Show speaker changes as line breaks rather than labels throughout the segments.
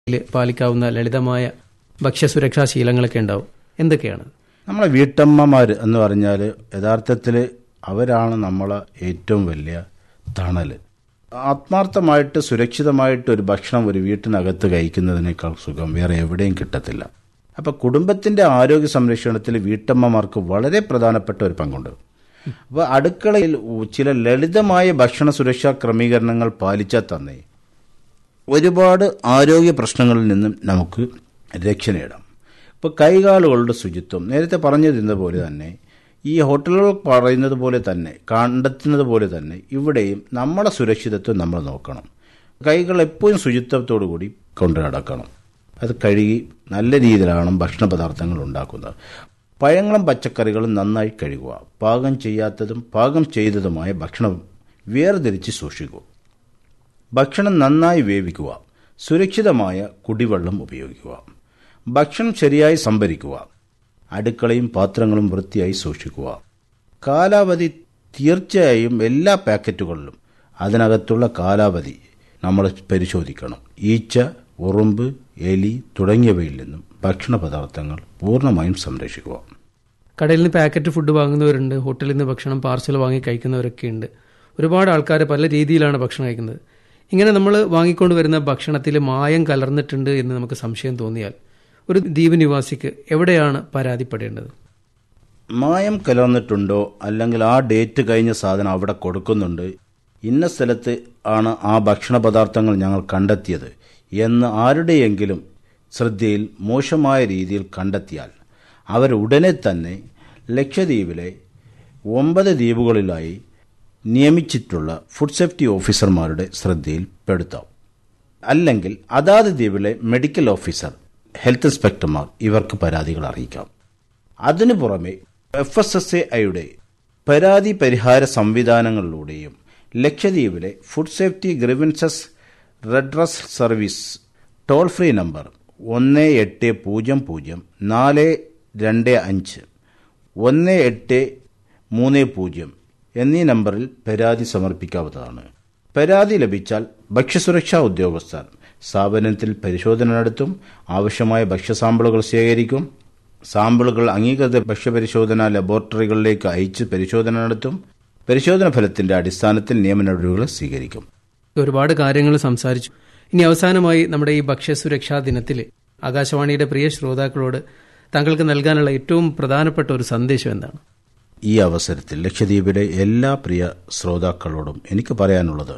ഇതിൽ പാലിക്കാവുന്ന ലളിതമായ ഭക്ഷ്യസുരക്ഷാ ശീലങ്ങളൊക്കെ ഉണ്ടാവും എന്തൊക്കെയാണ്
നമ്മളെ വീട്ടമ്മമാർ എന്ന് പറഞ്ഞാൽ യഥാർത്ഥത്തിൽ അവരാണ് നമ്മളെ ഏറ്റവും വലിയ തണൽ ആത്മാർത്ഥമായിട്ട് സുരക്ഷിതമായിട്ട് ഒരു ഭക്ഷണം ഒരു വീട്ടിനകത്ത് കഴിക്കുന്നതിനേക്കാൾ സുഖം വേറെ എവിടെയും കിട്ടത്തില്ല അപ്പോൾ കുടുംബത്തിന്റെ ആരോഗ്യ സംരക്ഷണത്തിൽ വീട്ടമ്മമാർക്ക് വളരെ പ്രധാനപ്പെട്ട ഒരു പങ്കുണ്ട് അപ്പോൾ അടുക്കളയിൽ ചില ലളിതമായ ഭക്ഷണ സുരക്ഷാ ക്രമീകരണങ്ങൾ പാലിച്ചാൽ തന്നെ ഒരുപാട് ആരോഗ്യ പ്രശ്നങ്ങളിൽ നിന്നും നമുക്ക് രക്ഷ നേടാം ഇപ്പോൾ കൈകാലുകളുടെ ശുചിത്വം നേരത്തെ പറഞ്ഞതിരുന്ന പോലെ തന്നെ ഈ ഹോട്ടലുകൾ പറയുന്നത് പോലെ തന്നെ കണ്ടെത്തുന്നത് പോലെ തന്നെ ഇവിടെയും നമ്മളെ സുരക്ഷിതത്വം നമ്മൾ നോക്കണം കൈകൾ എപ്പോഴും ശുചിത്വത്തോടു കൂടി കൊണ്ടു നടക്കണം അത് കഴുകി നല്ല രീതിയിലാണ് ഭക്ഷണ പദാർത്ഥങ്ങൾ ഉണ്ടാക്കുന്നത് പഴങ്ങളും പച്ചക്കറികളും നന്നായി കഴുകുക പാകം ചെയ്യാത്തതും പാകം ചെയ്തതുമായ ഭക്ഷണം വേർതിരിച്ച് സൂക്ഷിക്കുക ഭക്ഷണം നന്നായി വേവിക്കുക സുരക്ഷിതമായ കുടിവെള്ളം ഉപയോഗിക്കുക ഭക്ഷണം ശരിയായി സംഭരിക്കുക അടുക്കളയും പാത്രങ്ങളും വൃത്തിയായി സൂക്ഷിക്കുക കാലാവധി തീർച്ചയായും എല്ലാ പാക്കറ്റുകളിലും അതിനകത്തുള്ള കാലാവധി നമ്മൾ പരിശോധിക്കണം ഈച്ച ഉറുമ്പ് എലി തുടങ്ങിയവയിൽ നിന്നും ഭക്ഷണ പദാർത്ഥങ്ങൾ പൂർണ്ണമായും സംരക്ഷിക്കുക
കടയിൽ നിന്ന് പാക്കറ്റ് ഫുഡ് വാങ്ങുന്നവരുണ്ട് ഹോട്ടലിൽ നിന്ന് ഭക്ഷണം പാർസൽ വാങ്ങി കഴിക്കുന്നവരൊക്കെ ഉണ്ട് ഒരുപാട് ആൾക്കാർ പല രീതിയിലാണ് ഭക്ഷണം കഴിക്കുന്നത് ഇങ്ങനെ നമ്മൾ വാങ്ങിക്കൊണ്ട് വരുന്ന ഭക്ഷണത്തിൽ മായം കലർന്നിട്ടുണ്ട് എന്ന് നമുക്ക് സംശയം തോന്നിയാൽ ഒരു ദ്വീപ് നിവാസിക്ക് എവിടെയാണ് പരാതിപ്പെടേണ്ടത്
മായം കലർന്നിട്ടുണ്ടോ അല്ലെങ്കിൽ ആ ഡേറ്റ് കഴിഞ്ഞ സാധനം അവിടെ കൊടുക്കുന്നുണ്ട് ഇന്ന സ്ഥലത്ത് ആണ് ആ ഭക്ഷണ പദാർത്ഥങ്ങൾ ഞങ്ങൾ കണ്ടെത്തിയത് എന്ന് ആരുടെയെങ്കിലും ശ്രദ്ധയിൽ മോശമായ രീതിയിൽ കണ്ടെത്തിയാൽ അവരുടനെ തന്നെ ലക്ഷദ്വീപിലെ ഒമ്പത് ദ്വീപുകളിലായി നിയമിച്ചിട്ടുള്ള ഫുഡ് സേഫ്റ്റി ഓഫീസർമാരുടെ ശ്രദ്ധയിൽ പെടുത്താം അല്ലെങ്കിൽ അതാത് ദ്വീപിലെ മെഡിക്കൽ ഓഫീസർ ഹെൽത്ത് ഇൻസ്പെക്ടർമാർ ഇവർക്ക് പരാതികൾ അറിയിക്കാം അതിനു പുറമെ എഫ് എസ് എസ് എ ഐയുടെ പരാതി പരിഹാര സംവിധാനങ്ങളിലൂടെയും ലക്ഷദ്വീപിലെ food safety grievances redress service toll free number ഒന്ന് എട്ട് പൂജ്യം പൂജ്യം നാല് രണ്ട് അഞ്ച് ഒന്ന് എട്ട് മൂന്ന് പൂജ്യം എന്നീ നമ്പറിൽ പരാതി സമർപ്പിക്കാവുന്നതാണ് പരാതി ലഭിച്ചാൽ ഭക്ഷ്യസുരക്ഷാ ഉദ്യോഗസ്ഥർ സ്ഥാപനത്തിൽ പരിശോധന നടത്തും ആവശ്യമായ ഭക്ഷ്യസാമ്പിളുകൾ ശേഖരിക്കും സാമ്പിളുകൾ അംഗീകൃത ഭക്ഷ്യപരിശോധനാ ലബോറട്ടറികളിലേക്ക് അയച്ച് പരിശോധന നടത്തും പരിശോധന ഫലത്തിന്റെ അടിസ്ഥാനത്തിൽ നിയമ നടപടികൾ സ്വീകരിക്കും
ഒരുപാട് കാര്യങ്ങൾ സംസാരിച്ചു ഇനി അവസാനമായി നമ്മുടെ ഈ ഭക്ഷ്യസുരക്ഷാ ദിനത്തിൽ ആകാശവാണിയുടെ പ്രിയ ശ്രോതാക്കളോട് താങ്കൾക്ക് നൽകാനുള്ള ഏറ്റവും പ്രധാനപ്പെട്ട ഒരു സന്ദേശം എന്താണ്
ഈ അവസരത്തിൽ ലക്ഷദ്വീപിലെ എല്ലാ പ്രിയ ശ്രോതാക്കളോടും എനിക്ക് പറയാനുള്ളത്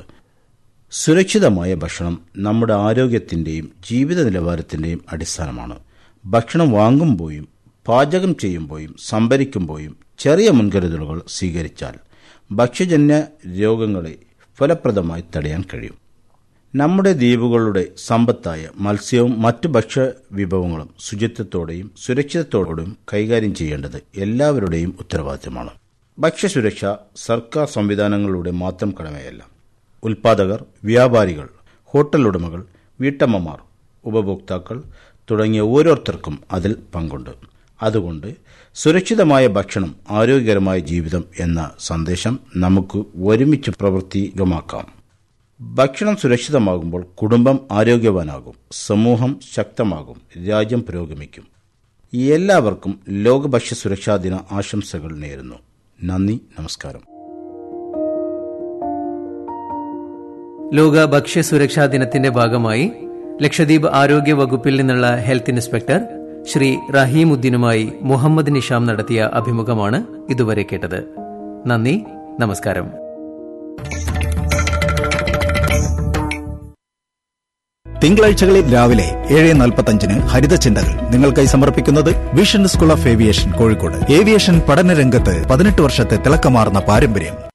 സുരക്ഷിതമായ ഭക്ഷണം നമ്മുടെ ആരോഗ്യത്തിന്റെയും ജീവിത നിലവാരത്തിന്റെയും അടിസ്ഥാനമാണ് ഭക്ഷണം വാങ്ങുമ്പോഴും പാചകം ചെയ്യുമ്പോഴും സംഭരിക്കുമ്പോഴും ചെറിയ മുൻകരുതലുകൾ സ്വീകരിച്ചാൽ ഭക്ഷ്യജന്യ രോഗങ്ങളെ ഫലപ്രദമായി തടയാൻ കഴിയും നമ്മുടെ ദ്വീപുകളുടെ സമ്പത്തായ മത്സ്യവും മറ്റു ഭക്ഷ്യ വിഭവങ്ങളും ശുചിത്വത്തോടെയും സുരക്ഷിതത്തോടെയും കൈകാര്യം ചെയ്യേണ്ടത് എല്ലാവരുടെയും ഉത്തരവാദിത്തമാണ് ഭക്ഷ്യസുരക്ഷ സർക്കാർ സംവിധാനങ്ങളുടെ മാത്രം കടമയല്ല ഉൽപാദകർ വ്യാപാരികൾ ഹോട്ടൽ ഉടമകൾ വീട്ടമ്മമാർ ഉപഭോക്താക്കൾ തുടങ്ങിയ ഓരോരുത്തർക്കും അതിൽ പങ്കുണ്ട് അതുകൊണ്ട് സുരക്ഷിതമായ ഭക്ഷണം ആരോഗ്യകരമായ ജീവിതം എന്ന സന്ദേശം നമുക്ക് ഒരുമിച്ച് പ്രവർത്തികമാക്കാം ഭക്ഷണം സുരക്ഷിതമാകുമ്പോൾ കുടുംബം ആരോഗ്യവാനാകും സമൂഹം ശക്തമാകും രാജ്യം പുരോഗമിക്കും എല്ലാവർക്കും ലോക ഭക്ഷ്യ സുരക്ഷാ ദിന ആശംസകൾ നേരുന്നു നന്ദി നമസ്കാരം
ലോക ഭക്ഷ്യസുരക്ഷാ ദിനത്തിന്റെ ഭാഗമായി ലക്ഷദ്വീപ് ആരോഗ്യ വകുപ്പിൽ നിന്നുള്ള ഹെൽത്ത് ഇൻസ്പെക്ടർ ശ്രീ റഹീമുദ്ദീനുമായി മുഹമ്മദ് നിഷാം നടത്തിയ അഭിമുഖമാണ് ഇതുവരെ കേട്ടത് നന്ദി നമസ്കാരം
തിങ്കളാഴ്ചകളിൽ രാവിലെ ഏഴ് നാൽപ്പത്തഞ്ചിന് ഹരിത ചിന്തകൾ നിങ്ങൾക്കായി സമർപ്പിക്കുന്നത് vision school of aviation Kozhikode aviation പഠന രംഗത്ത് പതിനെട്ട് വർഷത്തെ തിളക്കമാർന്ന പാരമ്പര്യം